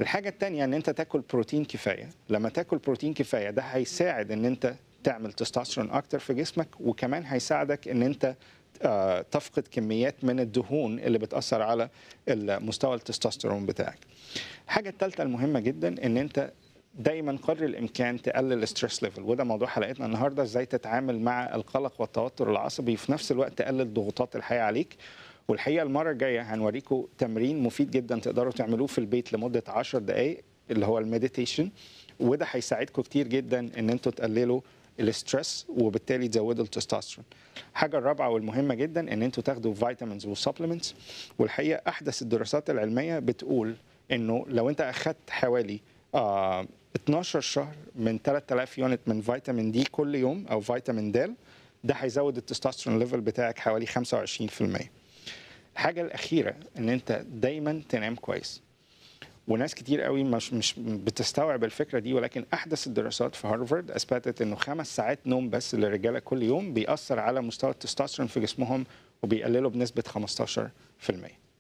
الحاجه الثانيه ان انت تاكل بروتين كفايه لما تاكل بروتين كفايه ده هيساعد ان انت تعمل تستوستيرون اكتر في جسمك وكمان هيساعدك ان انت آه، تفقد كميات من الدهون اللي بتاثر على مستوى التستوستيرون بتاعك الحاجه الثالثه المهمه جدا ان انت دايما قدر الامكان تقلل الستريس ليفل وده موضوع حلقتنا النهارده ازاي تتعامل مع القلق والتوتر العصبي وفي نفس الوقت تقلل ضغوطات الحياه عليك والحقيقه المره الجايه هنوريكم تمرين مفيد جدا تقدروا تعملوه في البيت لمده 10 دقائق اللي هو المديتيشن وده هيساعدكم كتير جدا ان انتوا تقللوا الاسترس وبالتالي تزودوا التستوستيرون. الحاجه الرابعه والمهمه جدا ان انتوا تاخدوا فيتامينز وسبلمنتس والحقيقه احدث الدراسات العلميه بتقول انه لو انت اخذت حوالي آه 12 شهر من 3000 يونت من فيتامين دي كل يوم او فيتامين د ده هيزود التستوستيرون ليفل بتاعك حوالي 25%. الحاجه الاخيره ان انت دايما تنام كويس. وناس كتير قوي مش مش بتستوعب الفكره دي ولكن احدث الدراسات في هارفارد اثبتت انه خمس ساعات نوم بس للرجاله كل يوم بيأثر على مستوى التستوستيرون في جسمهم وبيقلله بنسبه 15%.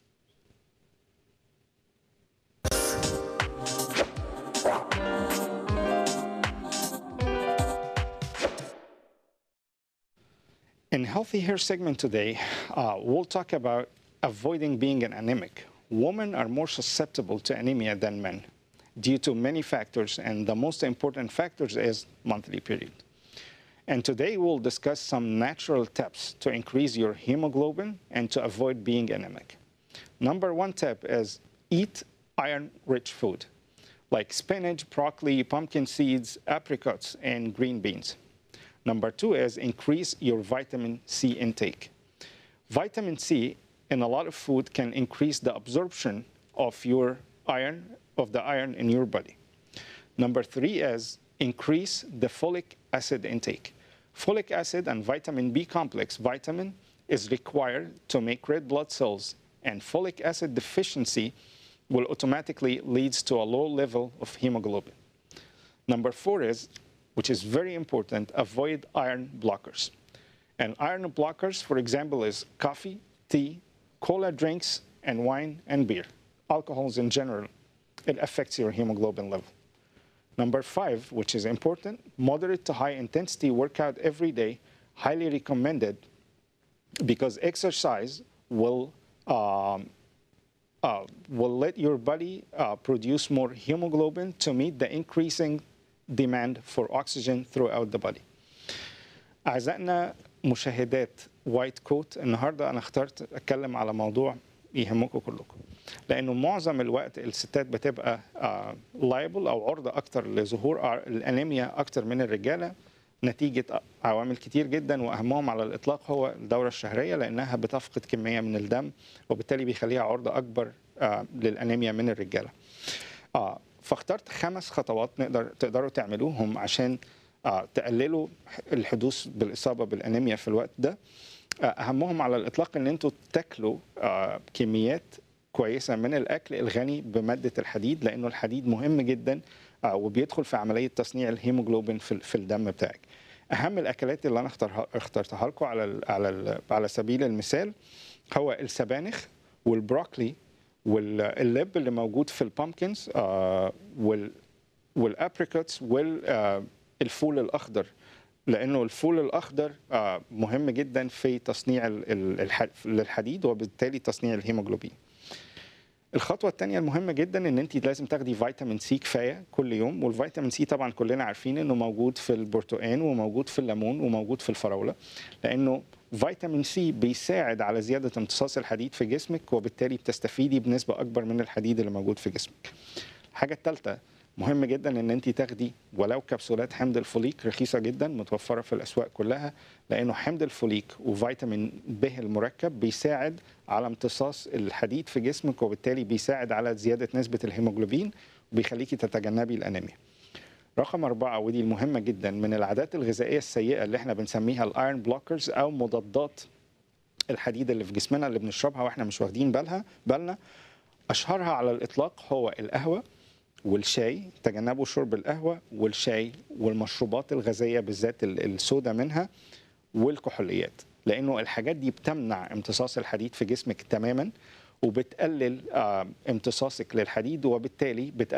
In Healthy Hair segment today, uh, we'll talk about avoiding being an anemic. Women are more susceptible to anemia than men due to many factors, and the most important factors is monthly period. And today we'll discuss some natural tips to increase your hemoglobin and to avoid being anemic. Number one tip is eat iron-rich food like spinach, broccoli, pumpkin seeds, apricots, and green beans. Number two is increase your vitamin C intake. Vitamin C in a lot of food can increase the absorption of your iron, of the iron in your body. Number three is increase the folic acid intake. Folic acid and vitamin B complex vitamin is required to make red blood cells, and folic acid deficiency will automatically leads to a low level of hemoglobin. Number four is, which is very important, avoid iron blockers. And iron blockers, for example, is coffee, tea, cola drinks, and wine and beer. Alcohols in general, it affects your hemoglobin level. Number five, which is important, moderate to high intensity workout every day, highly recommended because exercise will um, uh, will let your body uh, produce more hemoglobin to meet the increasing demand for oxygen throughout the body. أعزائنا مشاهدات وايت كوت النهارده أنا اخترت أتكلم على موضوع يهمكم كلكم لأنه معظم الوقت الستات بتبقى لايبل أو عرضة أكتر لظهور الأنيميا أكتر من الرجالة نتيجة عوامل كتير جدا وأهمهم على الإطلاق هو الدورة الشهرية لأنها بتفقد كمية من الدم وبالتالي بيخليها عرضة أكبر آه، للأنيميا من الرجالة آه، فاخترت خمس خطوات نقدر تقدروا تعملوهم عشان آه، تقللوا الحدوث بالإصابة بالأنيميا في الوقت ده أهمهم على الإطلاق إن أنتوا تاكلوا كميات كويسة من الأكل الغني بمادة الحديد لأنه الحديد مهم جدا وبيدخل في عمليه تصنيع الهيموجلوبين في في الدم بتاعك. اهم الاكلات اللي انا اختارها اخترتها لكم على ال على ال على سبيل المثال هو السبانخ والبروكلي واللب اللي موجود في البامكنز آه وال والابريكوتس والفول الاخضر لانه الفول الاخضر آه مهم جدا في تصنيع الحديد وبالتالي تصنيع الهيموجلوبين. الخطوه الثانيه المهمه جدا ان انت لازم تاخدي فيتامين سي كفايه كل يوم والفيتامين سي طبعا كلنا عارفين انه موجود في البرتقال وموجود في الليمون وموجود في الفراوله لانه فيتامين سي بيساعد على زياده امتصاص الحديد في جسمك وبالتالي بتستفيدي بنسبه اكبر من الحديد اللي موجود في جسمك. الحاجه الثالثه مهم جدا ان انت تاخدي ولو كبسولات حمض الفوليك رخيصه جدا متوفره في الاسواق كلها لانه حمض الفوليك وفيتامين ب المركب بيساعد على امتصاص الحديد في جسمك وبالتالي بيساعد على زياده نسبه الهيموجلوبين وبيخليكي تتجنبي الانيميا. رقم أربعة ودي المهمة جدا من العادات الغذائية السيئة اللي احنا بنسميها الايرون بلوكرز أو مضادات الحديد اللي في جسمنا اللي بنشربها واحنا مش واخدين بالها بالنا أشهرها على الإطلاق هو القهوة والشاي تجنبوا شرب القهوة والشاي والمشروبات الغازية بالذات السودا منها والكحوليات لأنه الحاجات دي بتمنع امتصاص الحديد في جسمك تماما وبتقلل امتصاصك للحديد وبالتالي بتقلل